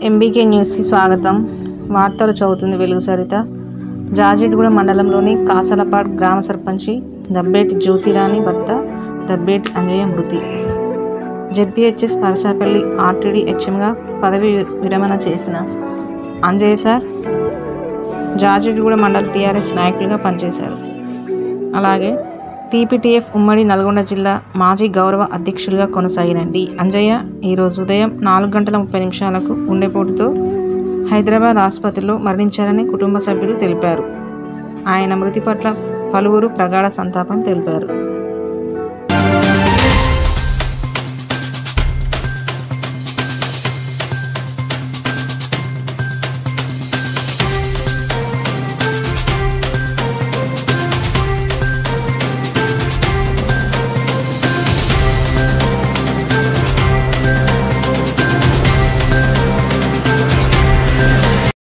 MBK న్యూస్కి స్వాగతం వార్తలు చదువుతుంది వెలుగు సరిత జాజిడ్గూడ మండలంలోని కాసలపాడ్ గ్రామ సర్పంచి దబ్బేటి జ్యోతిరాణి భర్త దబ్బేటి అంజయ్య మృతి జెడ్పీహెచ్ఎస్ పరసాపల్లి ఆర్టీడీ హెచ్ఎంగా పదవి విరమణ చేసిన అంజయ్య సార్ జాజిడ్గూడ మండల టీఆర్ఎస్ నాయకులుగా పనిచేశారు అలాగే టీపీటీఎఫ్ ఉమ్మడి నల్గొండ జిల్లా మాజీ గౌరవ అధ్యక్షులుగా కొనసాగిన డి అంజయ్య ఈరోజు ఉదయం నాలుగు గంటల ముప్పై నిమిషాలకు గుండెపోటుతో హైదరాబాద్ ఆసుపత్రిలో మరణించారని కుటుంబ సభ్యులు తెలిపారు ఆయన మృతి పట్ల పలువురు ప్రగాఢ సంతాపం తెలిపారు